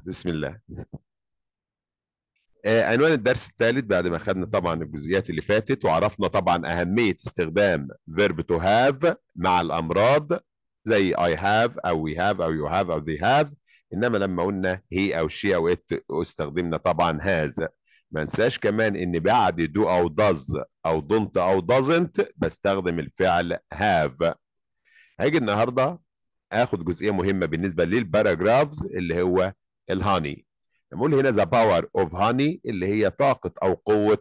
بسم الله آه، عنوان الدرس الثالث بعد ما خدنا طبعا الجزئيات اللي فاتت وعرفنا طبعا أهمية استخدام verb to have مع الأمراض زي I have أو we have أو you have أو they have إنما لما قلنا he أو she أو it استخدمنا طبعا has ما ننساش كمان إن بعد do أو does أو don't أو doesn't بستخدم الفعل have هاجي النهارده اخد جزئيه مهمه بالنسبه للباراجرافز اللي هو الهاني نقول هنا ذا باور اوف هاني اللي هي طاقه او قوه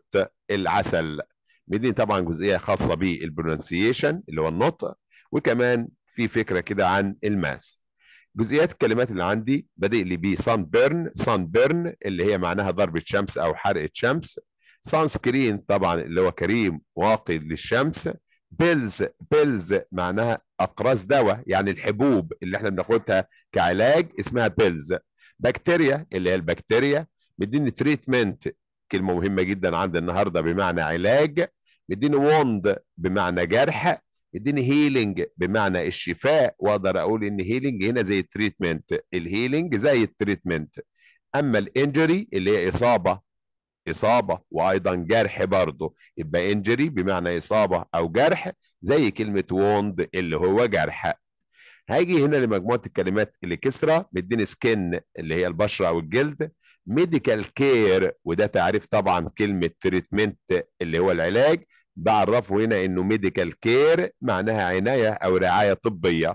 العسل مدين طبعا جزئيه خاصه بالبرونسيشن اللي هو النطق وكمان في فكره كده عن الماس جزئيات الكلمات اللي عندي بادئ لي بي سان بيرن سان بيرن اللي هي معناها ضربه شمس او حرقه شمس سان سكرين طبعا اللي هو كريم واقي للشمس بيلز بيلز معناها اقراص دواء يعني الحبوب اللي احنا بناخدها كعلاج اسمها بيلز بكتيريا اللي هي البكتيريا مديني تريتمنت كلمه مهمه جدا عندي النهارده بمعنى علاج مديني ووند بمعنى جرح مديني هيلينج بمعنى الشفاء واقدر اقول ان هيلينج هنا زي التريتمنت الهيلينج زي التريتمنت اما الانجري اللي هي اصابه إصابة وأيضا جرح برضه يبقى انجري بمعنى إصابة أو جرح زي كلمة ووند اللي هو جرح هاجي هنا لمجموعة الكلمات اللي كسرة مديني سكن اللي هي البشرة أو الجلد ميديكال كير وده تعريف طبعا كلمة تريتمنت اللي هو العلاج بعرفه هنا إنه ميديكال كير معناها عناية أو رعاية طبية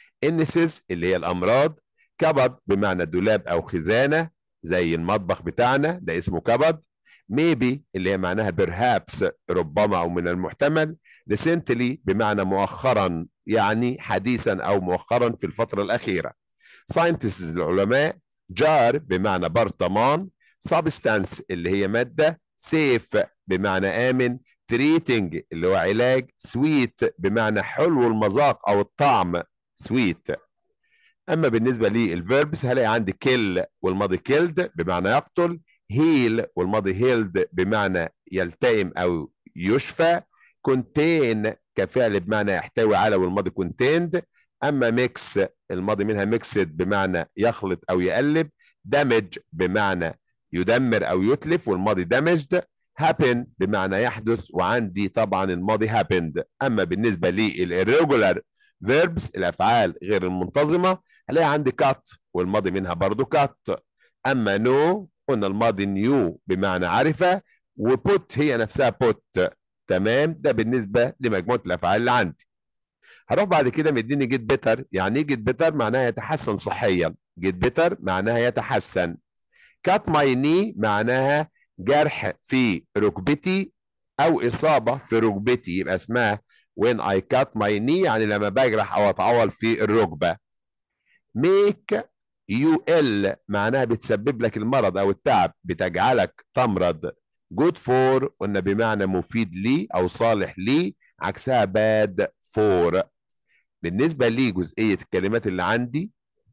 انسز اللي هي الأمراض كبد بمعنى دولاب أو خزانة زي المطبخ بتاعنا ده اسمه كبد maybe اللي هي معناها perhaps ربما او من المحتمل recently بمعنى مؤخرا يعني حديثا او مؤخرا في الفتره الاخيره scientists العلماء جار بمعنى برطمان substance اللي هي ماده safe بمعنى امن treating اللي هو علاج sweet بمعنى حلو المذاق او الطعم sweet اما بالنسبه للفيربس هلاقي عندي كيل والماضي كيلد بمعنى يقتل هيل والماضي هيلد بمعنى يلتئم او يشفى كونتين كفعل بمعنى يحتوي على والماضي كونتيند اما ميكس الماضي منها ميكسد بمعنى يخلط او يقلب دامج بمعنى يدمر او يتلف والماضي دامجد هابن بمعنى يحدث وعندي طبعا الماضي هابند اما بالنسبه للريجولار فيربس الافعال غير المنتظمه هلاقي عندي كات والماضي منها برضو كات اما نو قلنا الماضي نيو بمعنى عرفه وبوت هي نفسها بوت تمام ده بالنسبه لمجموعه الافعال اللي عندي هروح بعد كده مديني جيت بيتر يعني ايه جيت بيتر معناها يتحسن صحيا جيت بيتر معناها يتحسن كات ماي ني معناها جرح في ركبتي او اصابه في ركبتي يبقى اسمها when I cut my knee يعني لما بجرح او اتعور في الركبه make you ill معناها بتسبب لك المرض او التعب بتجعلك تمرض good for قلنا بمعنى مفيد لي او صالح لي عكسها bad for بالنسبه لي جزئيه الكلمات اللي عندي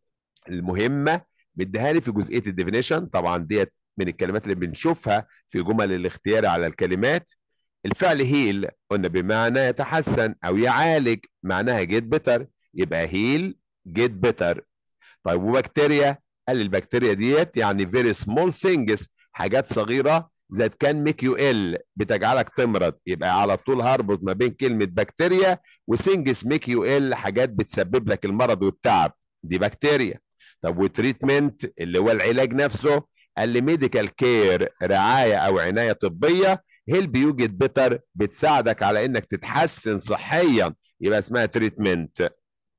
المهمه مديهاني في جزئيه الديفينيشن طبعا ديت من الكلمات اللي بنشوفها في جمل الاختيار على الكلمات الفعل هيل قلنا بمعنى يتحسن او يعالج معناها جيت بيتر يبقى هيل جيت بيتر طيب وبكتيريا قال البكتيريا ديت يعني فيري سمول things حاجات صغيره ذات كان ميك يو ال بتجعلك تمرض يبقى على طول هربط ما بين كلمه بكتيريا وسنجس ميك يو ال حاجات بتسبب لك المرض والتعب دي بكتيريا طب وتريتمنت اللي هو العلاج نفسه قال لي ميديكال كير رعايه او عنايه طبيه هيلب يو جيت بيتر بتساعدك على انك تتحسن صحيا يبقى اسمها تريتمنت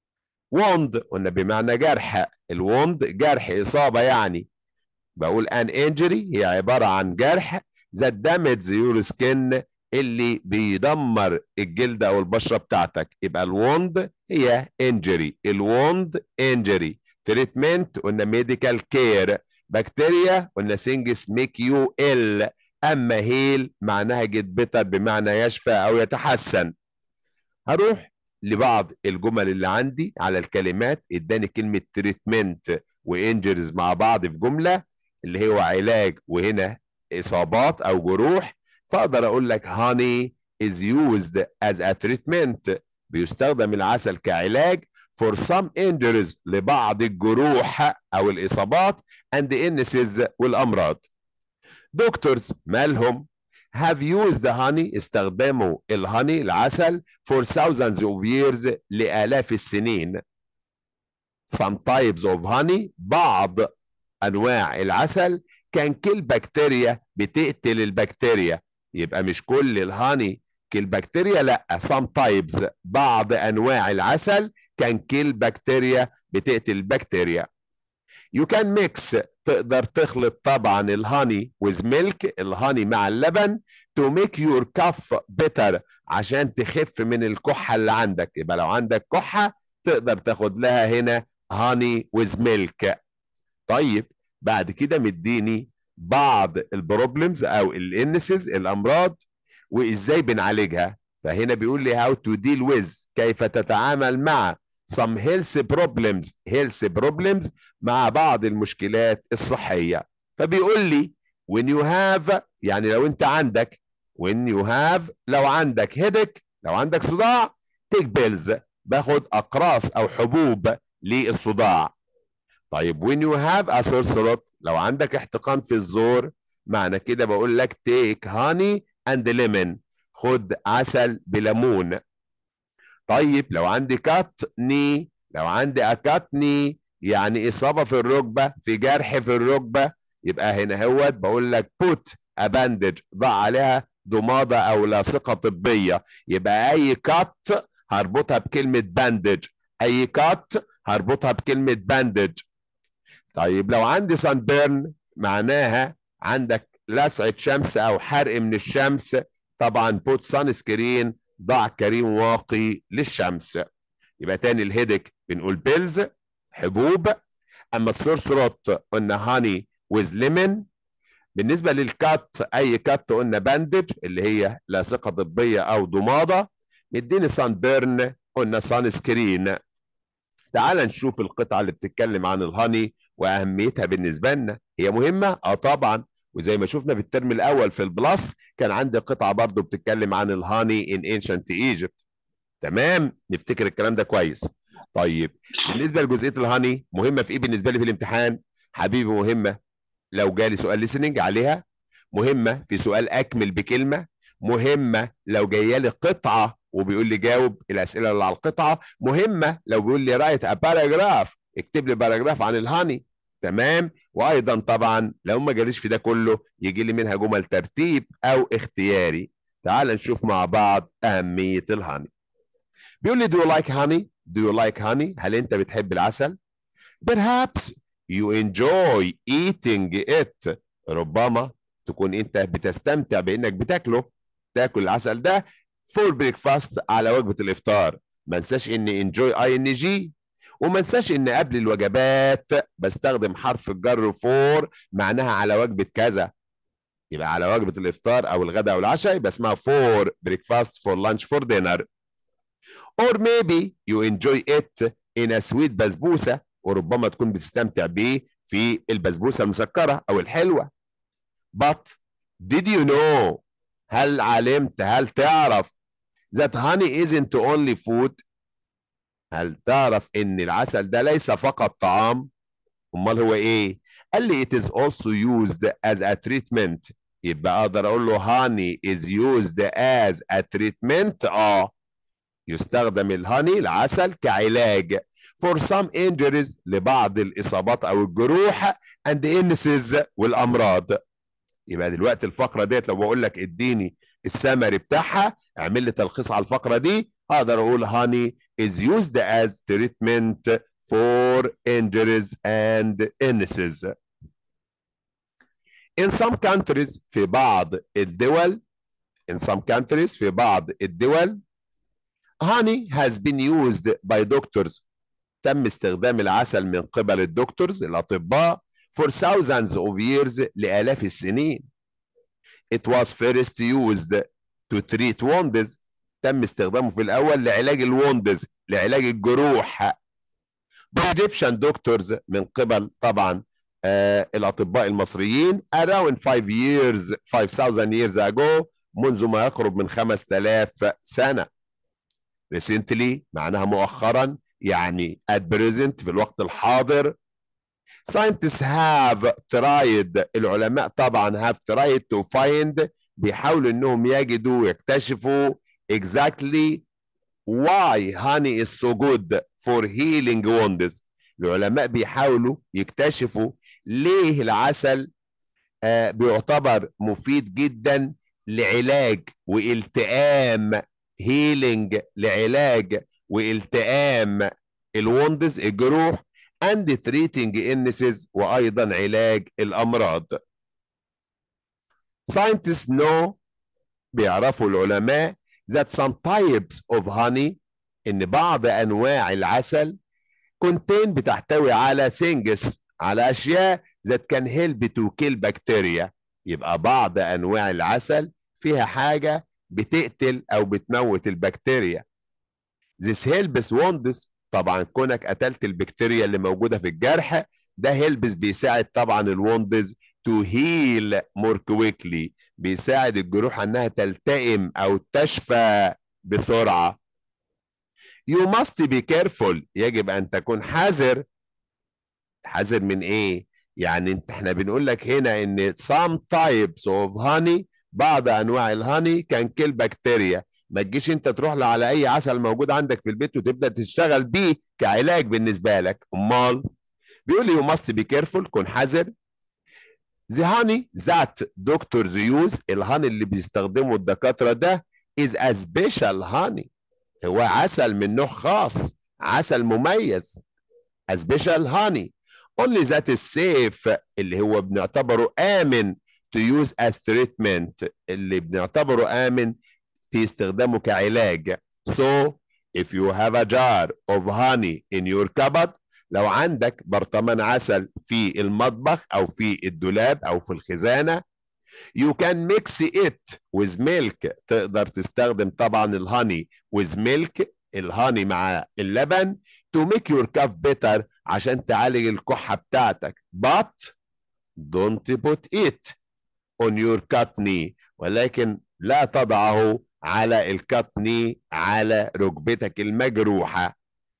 ووند قلنا بمعنى جرح الووند جرح اصابه يعني بقول ان انجري هي عباره عن جرح ذات دامج يور سكين اللي بيدمر الجلد او البشره بتاعتك يبقى الووند هي انجري الووند انجري تريتمنت قلنا ميديكال كير بكتيريا قلنا سينجس ميك يو ال اما هيل معناها جيت بيتر بمعنى يشفى او يتحسن هروح لبعض الجمل اللي عندي على الكلمات اداني كلمه تريتمنت وانجرز مع بعض في جمله اللي هو علاج وهنا اصابات او جروح فاقدر اقول لك هاني is used as a treatment بيستخدم العسل كعلاج for some injuries لبعض الجروح أو الإصابات and illnesses والأمراض دكتورز مالهم have used honey استخدموا الهاني العسل for thousands of years لآلاف السنين some types of honey بعض أنواع العسل كان كل بكتيريا بتقتل البكتيريا يبقى مش كل الهاني كل بكتيريا لا some types بعض أنواع العسل كان كل بكتيريا بتقتل البكتيريا You can mix تقدر تخلط طبعا الهاني with milk الهاني مع اللبن to make your cough better عشان تخف من الكحة اللي عندك يبقى لو عندك كحة تقدر تاخد لها هنا هاني with milk طيب بعد كده مديني بعض البروبلمز او الانسز الامراض وازاي بنعالجها فهنا بيقول لي how to deal with كيف تتعامل مع some health problems health problems مع بعض المشكلات الصحية فبيقول لي when you have يعني لو انت عندك when you have لو عندك headache لو عندك صداع take pills باخد اقراص او حبوب للصداع طيب when you have a sore throat لو عندك احتقان في الزور معنى كده بقول لك take honey and lemon خد عسل بليمون طيب لو عندي كات ني لو عندي اكات ني يعني اصابه في الركبه في جرح في الركبه يبقى هنا هوت بقول لك put a bandage ضع عليها ضماده او لاصقه طبيه يبقى اي كات هربطها بكلمه باندج اي كات هربطها بكلمه باندج طيب لو عندي سان بيرن معناها عندك لسعة شمس او حرق من الشمس طبعا بوت سان سكرين ضع كريم واقي للشمس يبقى تاني الهيدك بنقول بيلز حبوب اما السورسروت قلنا هاني ويز ليمون بالنسبه للكات اي كات قلنا باندج اللي هي لاصقه طبيه او ضماده مديني سان بيرن قلنا سان سكرين تعال نشوف القطعه اللي بتتكلم عن الهاني واهميتها بالنسبه لنا هي مهمه اه طبعا وزي ما شفنا في الترم الاول في البلس كان عندي قطعه برضو بتتكلم عن الهاني ان انشنت ايجيبت تمام نفتكر الكلام ده كويس طيب بالنسبه لجزئيه الهاني مهمه في ايه بالنسبه لي في الامتحان حبيبي مهمه لو جالي سؤال ليسننج عليها مهمه في سؤال اكمل بكلمه مهمه لو جايه لي قطعه وبيقول لي جاوب الاسئله اللي على القطعه مهمه لو بيقول لي رايت ا باراجراف اكتب لي باراجراف عن الهاني تمام وايضا طبعا لو ما جاليش في ده كله يجي لي منها جمل ترتيب او اختياري تعال نشوف مع بعض اهميه الهاني بيقول لي do you like honey do you like honey هل انت بتحب العسل perhaps you enjoy eating it ربما تكون انت بتستمتع بانك بتاكله تاكل العسل ده فور بريكفاست على وجبه الافطار ما انساش ان انجوي اي ان جي وما انساش ان قبل الوجبات بستخدم حرف الجر فور معناها على وجبه كذا يبقى على وجبه الافطار او الغداء او العشاء يبقى اسمها فور بريكفاست فور لانش فور دينر or maybe you enjoy it in a sweet بسبوسه وربما تكون بتستمتع بيه في البسبوسه المسكره او الحلوه but did you know هل علمت هل تعرف that honey isn't only food هل تعرف ان العسل ده ليس فقط طعام امال هو ايه قال لي it is also used as a treatment يبقى اقدر اقول له honey is used as a treatment اه يستخدم الهاني العسل كعلاج for some injuries لبعض الاصابات او الجروح and illnesses والامراض يبقى دلوقتي الفقره ديت لو بقول لك اديني السمري بتاعها اعمل لي تلخيص على الفقره دي اقدر اقول honey is used as treatment for injuries and illnesses. In some countries في بعض الدول in some countries في بعض الدول honey has been used by doctors تم استخدام العسل من قبل الدكتورز الأطباء for thousands of years لآلاف السنين. It was first used to treat wounds تم استخدامه في الأول لعلاج الوندز لعلاج الجروح. By Egyptian doctors من قبل طبعا آه الأطباء المصريين around 5 years 5000 years ago منذ ما يقرب من 5000 سنة. Recently معناها مؤخرا يعني at present في الوقت الحاضر scientists have tried العلماء طبعا have tried to find بيحاولوا انهم يجدوا ويكتشفوا exactly why honey is so good for healing wounds العلماء بيحاولوا يكتشفوا ليه العسل آه بيعتبر مفيد جدا لعلاج والتئام هيلينج لعلاج والتئام الوندز الجروح and treating illnesses وايضا علاج الامراض scientists know بيعرفوا العلماء that some types of honey ان بعض انواع العسل contain بتحتوي على things على اشياء that can help to kill bacteria يبقى بعض انواع العسل فيها حاجه بتقتل او بتموت البكتيريا this helps wounds طبعا كونك قتلت البكتيريا اللي موجوده في الجرح ده هيلبس بيساعد طبعا الوندز تو هيل مور كويكلي بيساعد الجروح انها تلتئم او تشفى بسرعه You must be careful يجب ان تكون حذر حذر من ايه؟ يعني انت احنا بنقول لك هنا ان some types of honey بعض انواع الهاني كان كيل بكتيريا ما تجيش انت تروح له على اي عسل موجود عندك في البيت وتبدا تشتغل بيه كعلاج بالنسبه لك امال بيقول لي يو ماست بي كيرفول كن حذر The honey that doctors use الهاني اللي بيستخدمه الدكاتره ده is a special honey هو عسل من نوع خاص عسل مميز a special honey only that is safe اللي هو بنعتبره آمن to use as treatment اللي بنعتبره آمن في استخدامه كعلاج so if you have a jar of honey in your cupboard لو عندك برطمان عسل في المطبخ أو في الدولاب أو في الخزانة you can mix it with milk تقدر تستخدم طبعا الهاني with milk الهاني مع اللبن to make your cough better عشان تعالج الكحة بتاعتك but don't put it on your كاتني ولكن لا تضعه على الكاتني على ركبتك المجروحة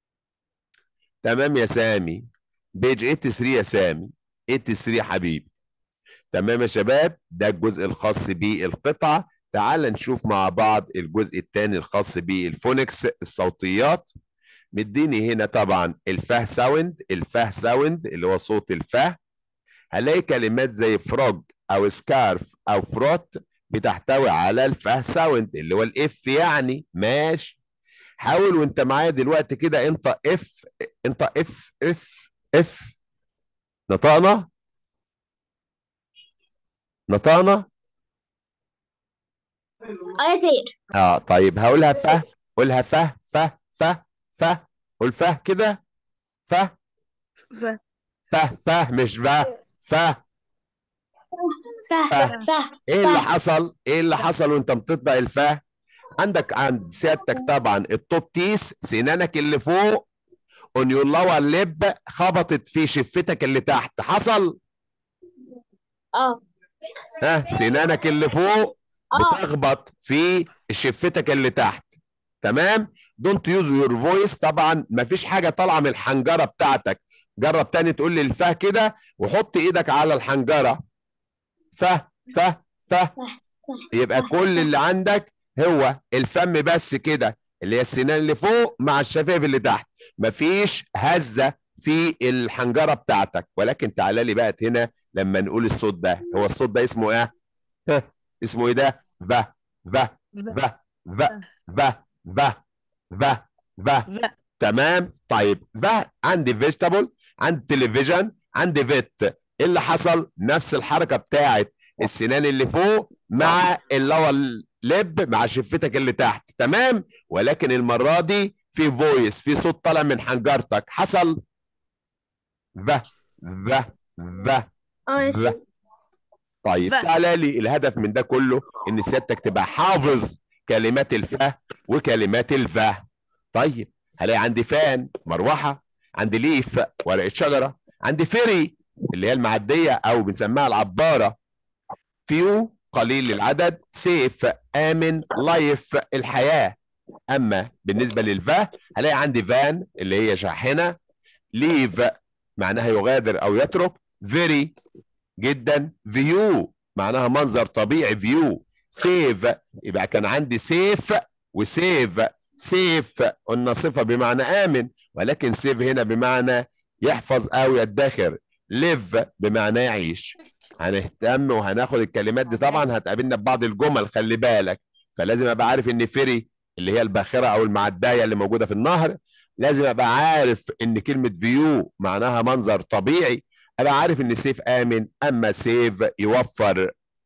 تمام يا سامي بيج 83 يا سامي 83 حبيبي تمام يا شباب ده الجزء الخاص بالقطعة تعال نشوف مع بعض الجزء الثاني الخاص بالفونكس الصوتيات مديني هنا طبعا الفه ساوند الفه ساوند اللي هو صوت الفه هلاقي كلمات زي فروج او سكارف او فروت بتحتوي على الفه ساوند اللي هو الاف يعني ماشي حاول وانت معايا دلوقتي كده انت اف انت اف اف اف نطقنا نطقنا اه يا سير اه طيب هقولها فه قولها فه فه فه فه قول فه كده فه ف فه فه مش فه فه فه فه ايه اللي فه. حصل ايه اللي حصل وانت بتطبق الفه عندك عند سيادتك طبعا التوب تيس سنانك اللي فوق اون يور لور لب خبطت في شفتك اللي تحت حصل اه ها سنانك اللي فوق اه بتخبط في شفتك اللي تحت تمام دونت يوز يور فويس طبعا مفيش حاجه طالعه من الحنجره بتاعتك جرب تاني تقول لي الفه كده وحط ايدك على الحنجره فه فه فه يبقى كل اللي عندك هو الفم بس كده اللي هي السنان اللي فوق مع الشفايف اللي تحت مفيش هزه في الحنجره بتاعتك ولكن تعالى لي بقى هنا لما نقول الصوت ده هو الصوت ده اسمه ايه؟ ها اسمه ايه ده؟ فا فا فا فا فا فا فا فا ف تمام طيب فا عندي فيجيتابل عندي تلفزيون عندي فيت ايه اللي حصل؟ نفس الحركه بتاعت السنان اللي فوق مع اللور لب مع شفتك اللي تحت تمام ولكن المره دي في فويس في صوت طالع من حنجرتك حصل فا فا فا اه يا فا سير طيب ف- تعالى لي الهدف من ده كله ان سيادتك تبقى حافظ كلمات الفا وكلمات الفا طيب هلاقي عندي فان مروحه عندي ليف ورقه شجره عندي فيري اللي هي المعديه او بنسميها العباره فيو قليل العدد سيف امن لايف الحياه اما بالنسبه للفا هلاقي عندي فان اللي هي شاحنه ليف معناها يغادر او يترك فيري جدا فيو معناها منظر طبيعي فيو سيف يبقى كان عندي سيف وسيف سيف قلنا صفه بمعنى امن ولكن سيف هنا بمعنى يحفظ او يدخر ليف بمعنى يعيش هنهتم وهناخد الكلمات دي طبعا هتقابلنا ببعض الجمل خلي بالك فلازم ابقى عارف ان فيري اللي هي الباخره او المعدايه اللي موجوده في النهر لازم ابقى عارف ان كلمه فيو معناها منظر طبيعي ابقى عارف ان سيف امن اما سيف يوفر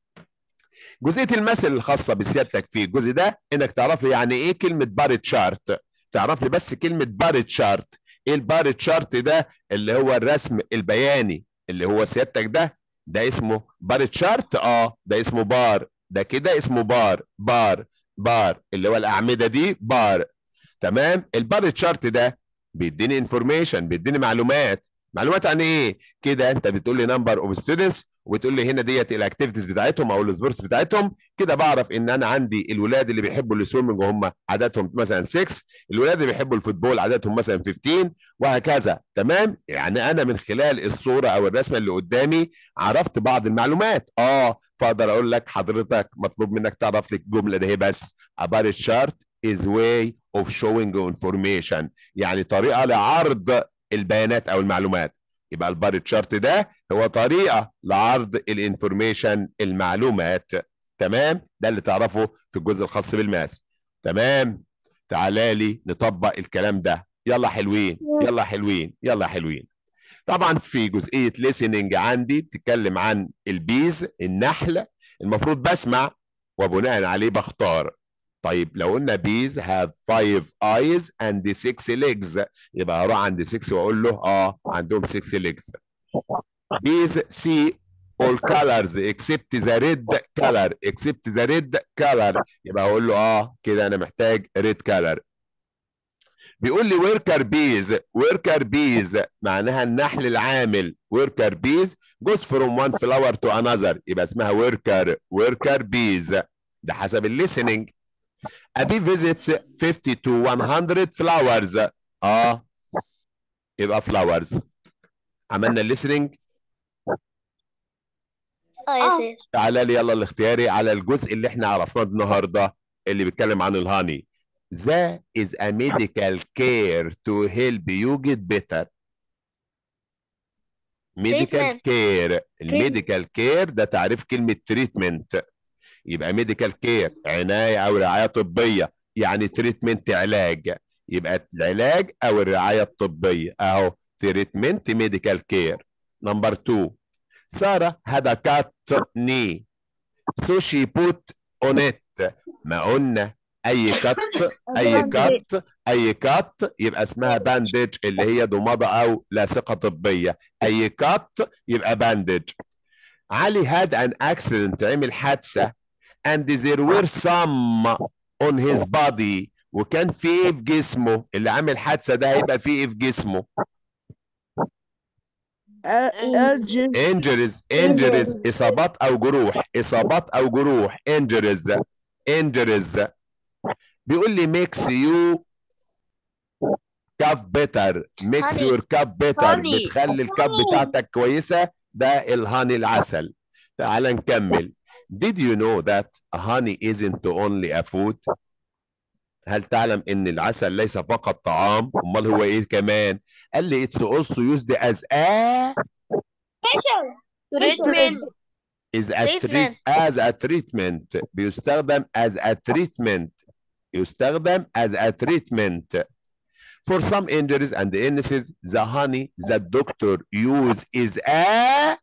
جزئيه المثل الخاصه بسيادتك في الجزء ده انك تعرف لي يعني ايه كلمه بار تشارت تعرف لي بس كلمه بار تشارت ايه البار تشارت ده اللي هو الرسم البياني اللي هو سيادتك ده ده اسمه بار تشارت اه ده اسمه بار ده كده اسمه بار بار بار اللي هو الاعمده دي بار تمام البار تشارت ده بيديني انفورميشن بيديني معلومات معلومات عن ايه كده انت بتقول لي نمبر اوف ستودنتس وتقول لي هنا ديت الاكتيفيتيز بتاعتهم او السبورتس بتاعتهم كده بعرف ان انا عندي الولاد اللي بيحبوا السويمنج وهم عددهم مثلا 6 الولاد اللي بيحبوا الفوتبول عددهم مثلا 15 وهكذا تمام يعني انا من خلال الصوره او الرسمه اللي قدامي عرفت بعض المعلومات اه فاقدر اقول لك حضرتك مطلوب منك تعرف لي الجمله دي بس about a chart is way of showing information يعني طريقه لعرض البيانات او المعلومات يبقى البار تشارت ده هو طريقه لعرض الانفورميشن المعلومات تمام ده اللي تعرفه في الجزء الخاص بالماس تمام تعالى لي نطبق الكلام ده يلا حلوين يلا حلوين يلا حلوين طبعا في جزئيه listening عندي بتتكلم عن البيز النحل المفروض بسمع وبناء عليه بختار طيب لو قلنا bees have five eyes and six legs يبقى هروح عند 6 واقول له اه عندهم 6 legs bees see all colors except the red color except the red color يبقى اقول له اه كده انا محتاج red color بيقول لي worker bees worker bees معناها النحل العامل worker bees goes from one flower to another يبقى اسمها worker worker bees ده حسب الليسننج A bee visits 50 to 100 flowers اه يبقى flowers عملنا الليسننج اه يا سير تعالى لي يلا الاختياري على الجزء اللي احنا عرفناه النهارده اللي بيتكلم عن الهاني That is a medical care to help you get better. Medical Treatment. care الميديكال كير ده تعريف كلمة تريتمنت يبقى ميديكال كير عناية أو رعاية طبية يعني تريتمنت علاج يبقى العلاج أو الرعاية الطبية أهو تريتمنت ميديكال كير نمبر 2 سارة had a cut knee so she put on it ما قلنا اي كت اي كت اي كت يبقى اسمها باندج اللي هي ضمادة او لاصقة طبية اي كت يبقى باندج علي had an accident عمل حادثة and there were some on his body وكان في ايه في جسمه اللي عامل حادثة ده هيبقى في ايه في جسمه injuries injuries اصابات او جروح اصابات او جروح injuries injuries بيقول لي makes you cup better makes Honey. your cup better Honey. بتخلي الكاب Honey. بتاعتك كويسة ده الهاني العسل تعال نكمل did you know that honey isn't only a food هل تعلم ان العسل ليس فقط طعام امال هو ايه كمان قال لي it's also used as a تريتمنت is a treat Treatment. as a treatment بيستخدم as a treatment يستخدم as a treatment for some injuries and illnesses the honey that doctor use is a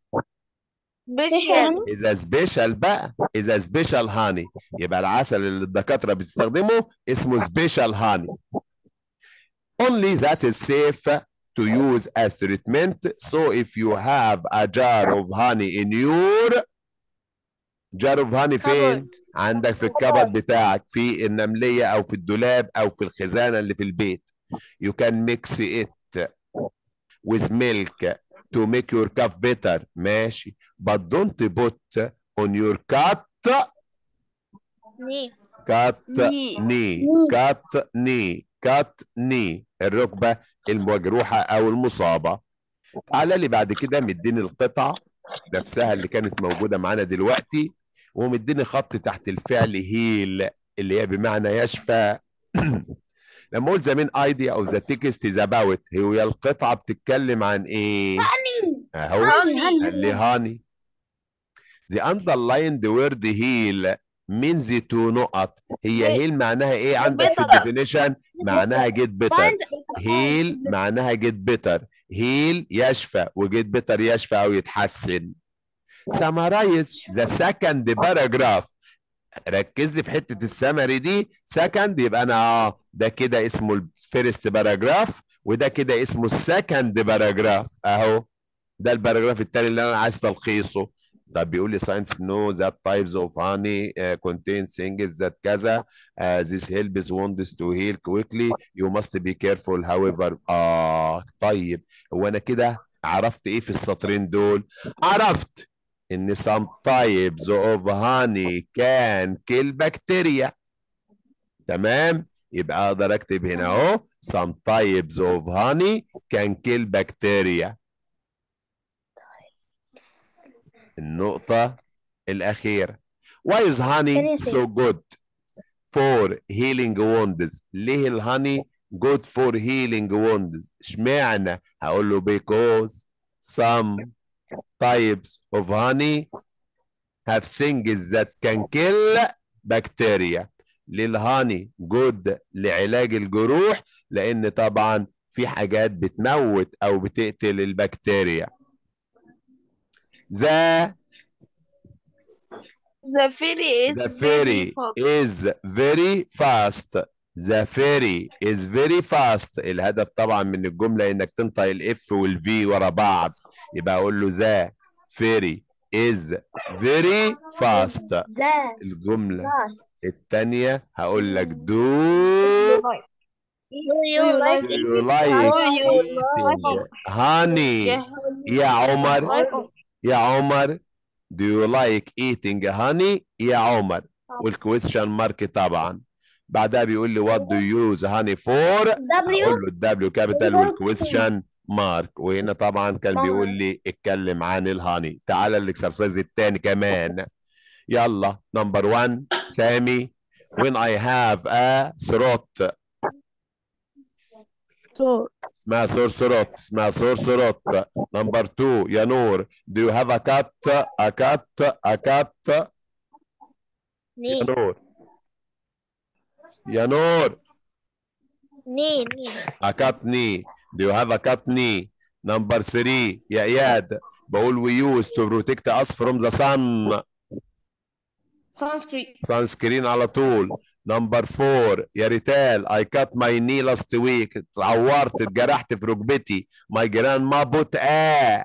is a special بقى is a special honey يبقى العسل اللي الدكاترة بيستخدمه اسمه special honey only that is safe to use as treatment so if you have a jar of honey in your jar of honey فين عندك في الكبد بتاعك في النملية أو في الدولاب أو في الخزانة اللي في البيت you can mix it with milk to make your cough better ماشي but don't put on your cut كات ني ني ني. كات ني كات ني الركبة المجروحة أو المصابة تعالى لي بعد كده مديني القطعة نفسها اللي كانت موجودة معانا دلوقتي ومديني خط تحت الفعل هيل اللي هي بمعنى يشفى لما اقول ذا مين ايديا او ذا تكست از اباوت هي القطعه بتتكلم عن ايه؟ اهو هاني. قال لي هاني The underlined word heal means to نقط هي هيل معناها ايه عندك في better. الديفينيشن معناها get better هيل معناها get better هيل يشفى وجيت better يشفى او يتحسن summarize the second paragraph ركز لي في حته السمري دي سكند يبقى انا اه ده كده اسمه الفيرست باراجراف وده كده اسمه السكند باراجراف اهو ده الباراجراف التاني اللي انا عايز تلخيصه طب بيقول لي ساينس نو ذات تايبس اوف هاني contain things that كذا uh, this helps wounds to heal quickly you must be careful however اه طيب هو انا كده عرفت ايه في السطرين دول عرفت ان some types of honey can kill bacteria تمام يبقى اقدر اكتب هنا اهو some types of honey can kill bacteria النقطة الأخيرة why is honey ثانية so good for healing wounds ليه الهاني good for healing wounds اشمعنى هقول له because some types of honey have things that can kill bacteria للهاني جود لعلاج الجروح لان طبعا في حاجات بتموت او بتقتل البكتيريا ذا The ferry is The ferry fast. is very fast. The ferry is very fast. الهدف طبعا من الجملة انك تنطق الاف والفي ورا بعض يبقى اقول له ذا ferry is very fast. ذا الجملة باس التانية هقول لك do Do you like do you like eating honey يا عمر يا عمر do you like eating honey يا عمر والكويستشن مارك طبعا بعدها بيقول لي what do you use honey for W اقول له الدبليو كابيتال والكويستشن مارك وهنا طبعا كان بيقول لي اتكلم عن الهاني تعالى الاكسرسايز الثاني كمان يلا نمبر 1 سامي when I have a throat اسمها سور سروت اسمها سور سروت نمبر 2 يا نور do you have a cat a cat a cat يا ني نور يا نور ني ني a cat knee do you have a cat knee number 3 يا اياد بقول we use to protect us from the sun Sunscreen. sunscreen على طول نمبر 4 يا ريتال I cut my knee last week اتعورت اتجرحت في ركبتي my grandma put a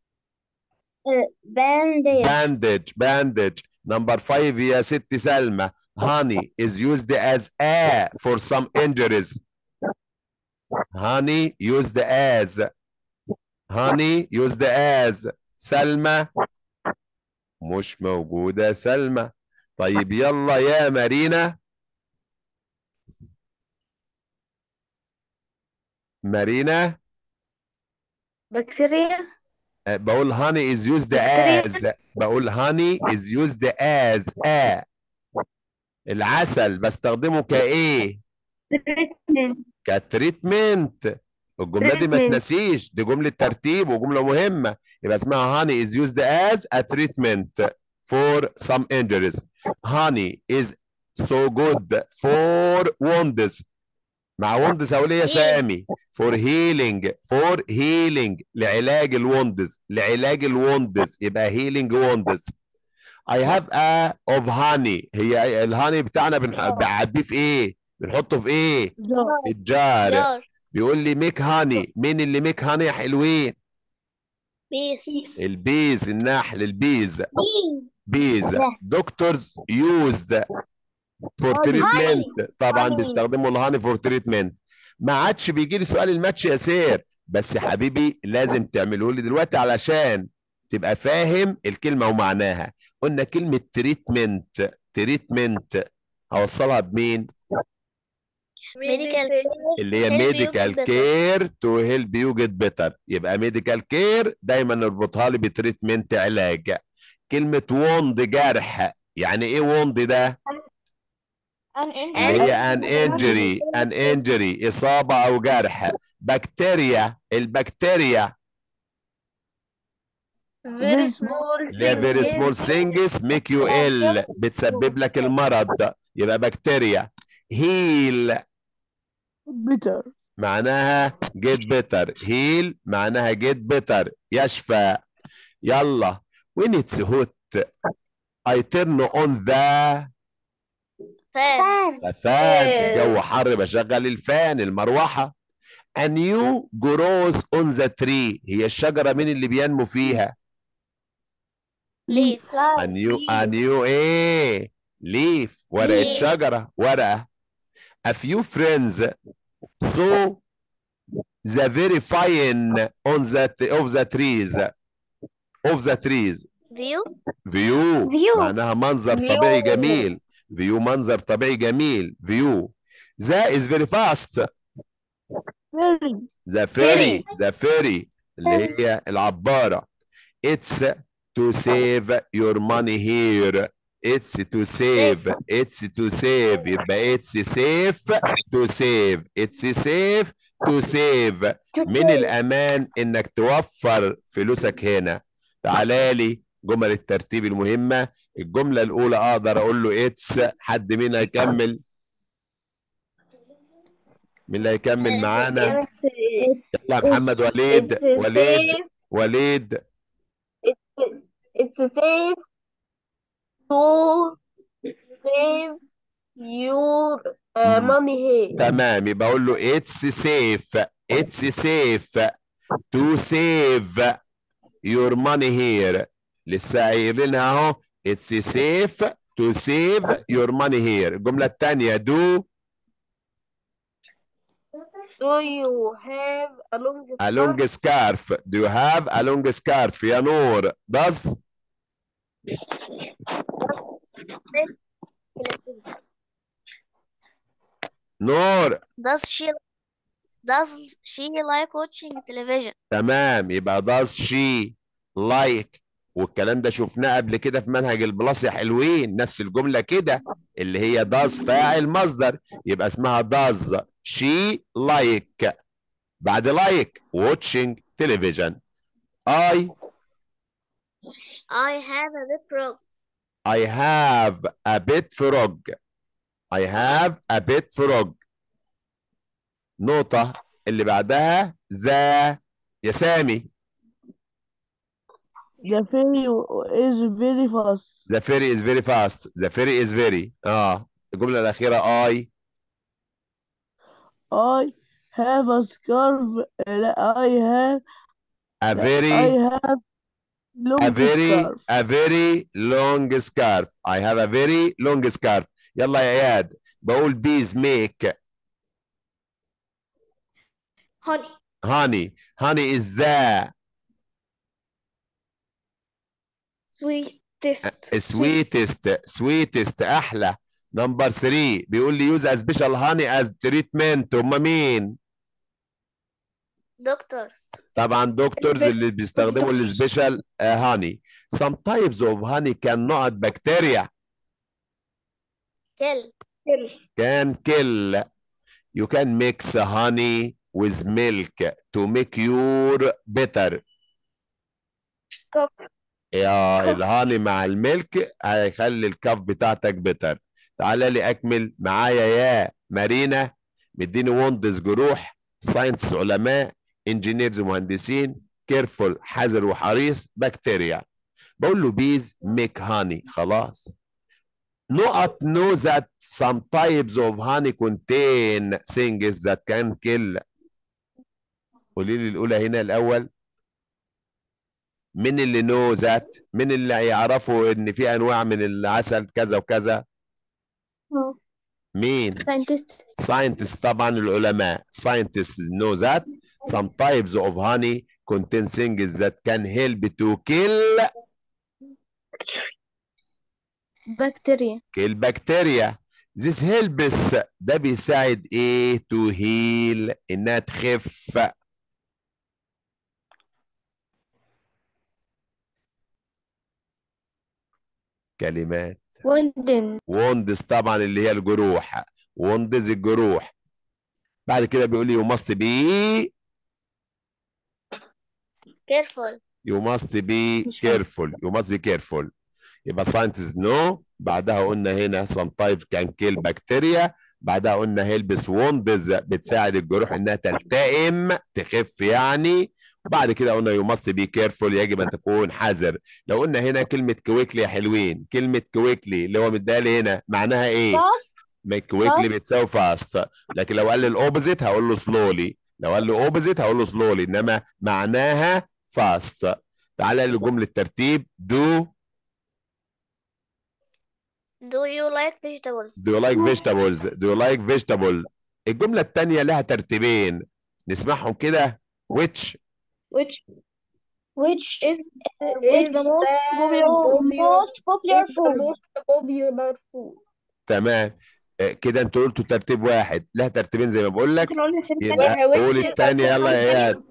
بانديج bandage bandage number 5 يا ست سلمى honey is used as a for some injuries honey used as honey used as سلمى مش موجودة سلمى طيب يلا يا مارينا مارينا بكتيريا آه، بقول honey is used بكتيريا. as بقول honey is used as a العسل بستخدمه كايه كتريتمنت الجمله دي ما Treatment. تنسيش دي جمله ترتيب وجمله مهمه يبقى اسمها honey is used as a treatment for some injuries honey is so good for wounds مع wounds هقول ايه يا Healing. سامي for healing for healing لعلاج الوندز لعلاج الوندز يبقى healing wounds I have a of honey هي الهاني بتاعنا بنح- بنعبيه في ايه بنحطه في ايه في الجار جار بيقول لي ميك هاني مين اللي ميك هاني يا حلوين بيس البيز النحل البيز بيز ده. دكتورز يوزد فور honey. تريتمنت طبعا honey. بيستخدموا الهاني فور تريتمنت ما عادش بيجي لي سؤال الماتش يا سير بس يا حبيبي لازم تعمله لي دلوقتي علشان تبقى فاهم الكلمه ومعناها قلنا كلمه تريتمنت تريتمنت هوصلها بمين medical اللي هي Help you ميديكال get better. كير تو هيلب يو جيت بيتر يبقى ميديكال كير دايما نربطها لي بتريتمنت علاج كلمة ووند جرح يعني ايه ووند ده اللي هي ان انجري ان انجري اصابة او جرح بكتيريا البكتيريا very small اللي هي فيري سمول سينجز ميك يو ال بتسبب لك المرض يبقى بكتيريا هيل bitter معناها جيت بيتر هيل معناها جيت بيتر يشفى يلا when it's hot I turn on the fan الفان جو حر بشغل الفان المروحة a new grows on the tree هي الشجرة مين اللي بينمو فيها leaf a new a new ايه leaf ورقة Leaf. شجرة ورقة a few friends saw the very fine on the of the trees of the trees view view View. معناها منظر View. طبيعي جميل view منظر طبيعي جميل view the is very fast very the ferry the ferry اللي هي العبارة it's to save your money here it's to save it's to save يبقى it's safe to save it's safe to save من الأمان إنك توفر فلوسك هنا تعالى لي جمل الترتيب المهمة الجملة الأولى أقدر أقول له اتس حد مين هيكمل مين اللي هيكمل معانا يلا يا محمد وليد وليد وليد It's safe to save your uh, Mm. money here. تمام يبقى اقول له اتس سيف اتس سيف تو سيف يور ماني هير لسه قايل لنا اهو اتس سيف تو سيف يور ماني هير الجمله الثانيه دو Do you have a long a long scarf do you have a long scarf يا نور does نور does she does she like watching television تمام يبقى does she like والكلام ده شفناه قبل كده في منهج البلاس يا حلوين نفس الجملة كده اللي هي does فاعل مصدر يبقى اسمها does she like بعد like watching television I I have a big frog I have a pet frog I have a pet frog نقطة اللي بعدها ذا يا سامي the ferry is very fast The ferry is very fast. The ferry is very. اه الجملة الأخيرة I I have a scarf لا I have a I very have long a very scarf a very long scarf. I have a very long scarf. يلا يا اياد بقول bees make honey honey. Honey is the sweetest sweetest sweetest أحلى. نمبر 3 بيقول لي use a special honey as treatment هم مين؟ doctors طبعا دكتورز اللي بيستخدموا السبيشال هاني. Some types of honey can not bacteria. kill can kill. You can mix honey with milk to make your better. Cough. يا الهاني مع الملك هيخلي الكف بتاعتك بتر تعالى لي اكمل معايا يا مارينا مديني وندز جروح ساينس علماء انجينيرز مهندسين كيرفول حذر وحريص بكتيريا بقول له بيز ميك هاني خلاص نقط know that some types of honey contain things that can kill قولي لي الأولى هنا الأول مين اللي know that مين اللي يعرفوا إن في أنواع من العسل كذا وكذا مين scientist scientists طبعا العلماء scientists know that some types of honey contain things that can help to kill bacteria kill bacteria This helps ده بيساعد ايه to heal انها تخف كلمات وندن ووندز طبعا اللي هي الجروح ووندز الجروح بعد كده بيقول لي you must be careful you must be مش فاهم. careful you must be careful يبقى scientists know بعدها قلنا هنا sometimes can kill bacteria بعدها قلنا هيلبس ووندز بتساعد الجروح انها تلتئم تخف يعني بعد كده قلنا you must be careful يجب ان تكون حذر لو قلنا هنا كلمة كويكلي يا حلوين كلمة كويكلي اللي هو مديها لي هنا معناها ايه؟ ما كويكلي Fast. بتساوي فاست لكن لو قال لي الاوبوزيت هقول له سلولي لو قال لي اوبوزيت هقول له سلولي انما معناها فاست تعالى لجملة ترتيب do do you like vegetables do you like vegetables do you like vegetable الجملة التانية لها ترتيبين نسمعهم كده which which which is is the most the most popular is the food most popular food تمام آه، كده انتوا قلتوا ترتيب واحد لها ترتيبين زي ما بقول لك ممكن اقول السنة يبقى التانية قول التانية يلا يا اياد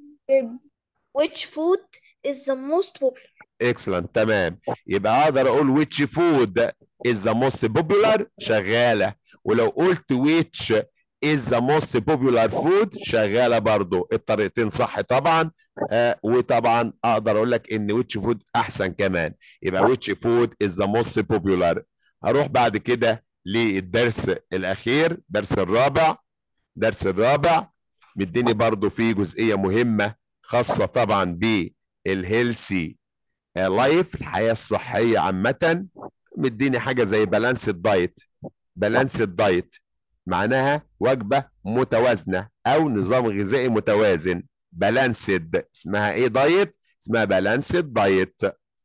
which food is the most popular اكسلنت تمام يبقى اقدر اقول which food is the most popular شغاله ولو قلت which is the most popular food شغاله برضو الطريقتين صح طبعا آه وطبعا اقدر اقول لك ان which food احسن كمان يبقى which food is the most popular هروح بعد كده للدرس الاخير درس الرابع درس الرابع مديني برضو فيه جزئيه مهمه خاصه طبعا بالهيلثي لايف الحياه الصحيه عامه مديني حاجه زي بالانس الدايت بالانس الدايت معناها وجبه متوازنه او نظام غذائي متوازن بالانسد اسمها ايه دايت اسمها بالانسد دايت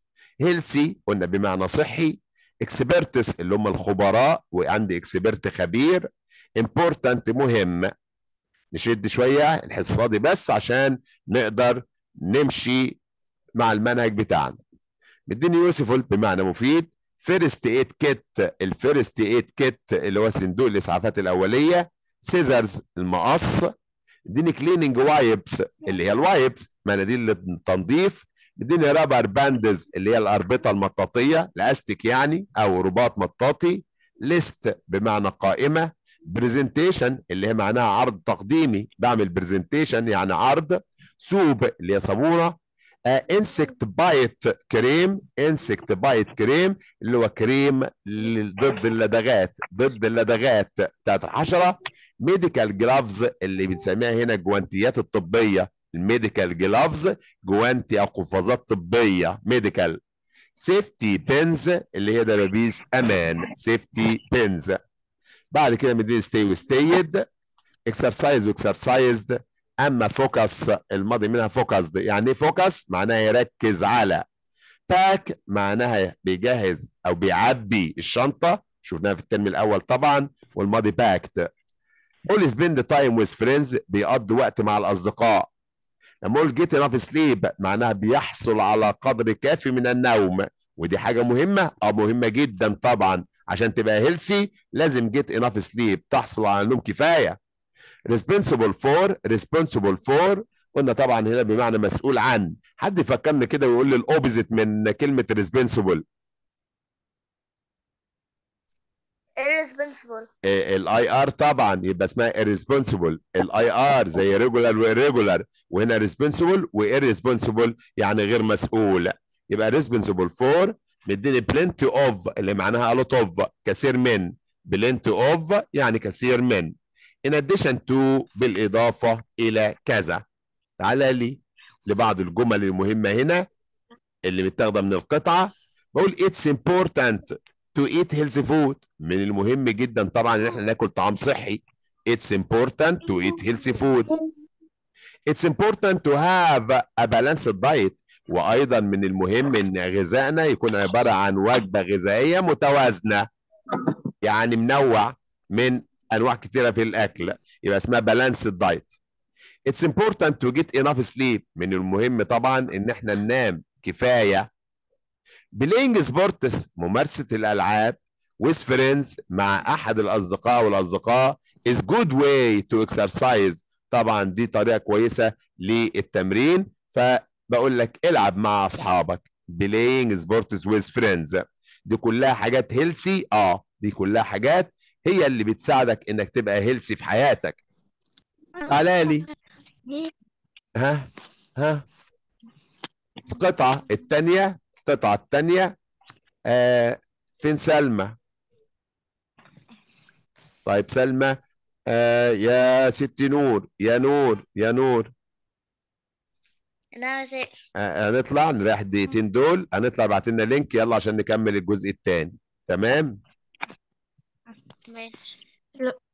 هيلثي قلنا بمعنى صحي اكسبرتس اللي هم الخبراء وعندي اكسبرت خبير امبورتنت مهم نشد شويه الحصه دي بس عشان نقدر نمشي مع المنهج بتاعنا مديني يوسفول بمعنى مفيد فيرست ايد كيت الفيرست ايد كيت اللي هو صندوق الاسعافات الاوليه سيزرز المقص اديني كليننج وايبس اللي هي الوايبس مناديل للتنظيف اديني رابر باندز اللي هي الاربطه المطاطيه الاستيك يعني او رباط مطاطي ليست بمعنى قائمه برزنتيشن اللي هي معناها عرض تقديمي بعمل برزنتيشن يعني عرض سوب اللي هي صابونه انسكت بايت كريم انسكت بايت كريم اللي هو كريم ل- ضد اللدغات ضد اللدغات بتاعت الحشره ميديكال جلافز اللي بنسميها هنا الجوانتيات الطبيه الميديكال جلافز جوانتي او قفازات طبيه ميديكال سيفتي بينز اللي هي دبابيس امان سيفتي بينز بعد كده مديني ستي وستيد اكسرسايز واكسرسايزد اما فوكس الماضي منها فوكس يعني ايه فوكس معناها يركز على باك معناها بيجهز او بيعبي الشنطه شفناها في الترم الاول طبعا والماضي باكت قول سبيند تايم ويز فريندز بيقضي وقت مع الاصدقاء لما اقول جيت انف سليب معناها بيحصل على قدر كافي من النوم ودي حاجه مهمه اه مهمه جدا طبعا عشان تبقى هيلسي لازم جيت انف سليب تحصل على نوم كفايه responsible for responsible for قلنا طبعا هنا بمعنى مسؤول عن حد يفكرني كده ويقول لي الاوبزيت من كلمه responsible irresponsible الاي ار طبعا يبقى اسمها irresponsible الاي ار زي regular وirregular وهنا responsible وirresponsible يعني غير مسؤول يبقى responsible for مديني plenty of اللي معناها a lot of كثير من plenty of يعني كثير من in addition to بالإضافة إلى كذا تعالى لي لبعض الجمل المهمة هنا اللي متاخدة من القطعة بقول it's important to eat healthy food من المهم جدا طبعا ان احنا ناكل طعام صحي it's important to eat healthy food it's important to have a balanced diet وايضا من المهم ان غذائنا يكون عباره عن وجبه غذائيه متوازنه يعني منوع من انواع كتيره في الاكل يبقى اسمها balanced diet it's important to get enough sleep من المهم طبعا ان احنا ننام كفايه بلاينج سبورتس ممارسه الالعاب with friends مع احد الاصدقاء والاصدقاء is good way to exercise طبعا دي طريقه كويسه للتمرين فبقول لك العب مع اصحابك playing sports with friends دي كلها حاجات هيلسي اه دي كلها حاجات هي اللي بتساعدك انك تبقى هيلسي في حياتك تعالى لي ها ها القطعة التانية القطعة التانية آه فين سلمى طيب سلمى آه يا ست نور يا نور يا نور نعم سائل آه هنطلع نريح الدقيقتين دول هنطلع ابعت لنا لينك يلا عشان نكمل الجزء الثاني تمام ماشي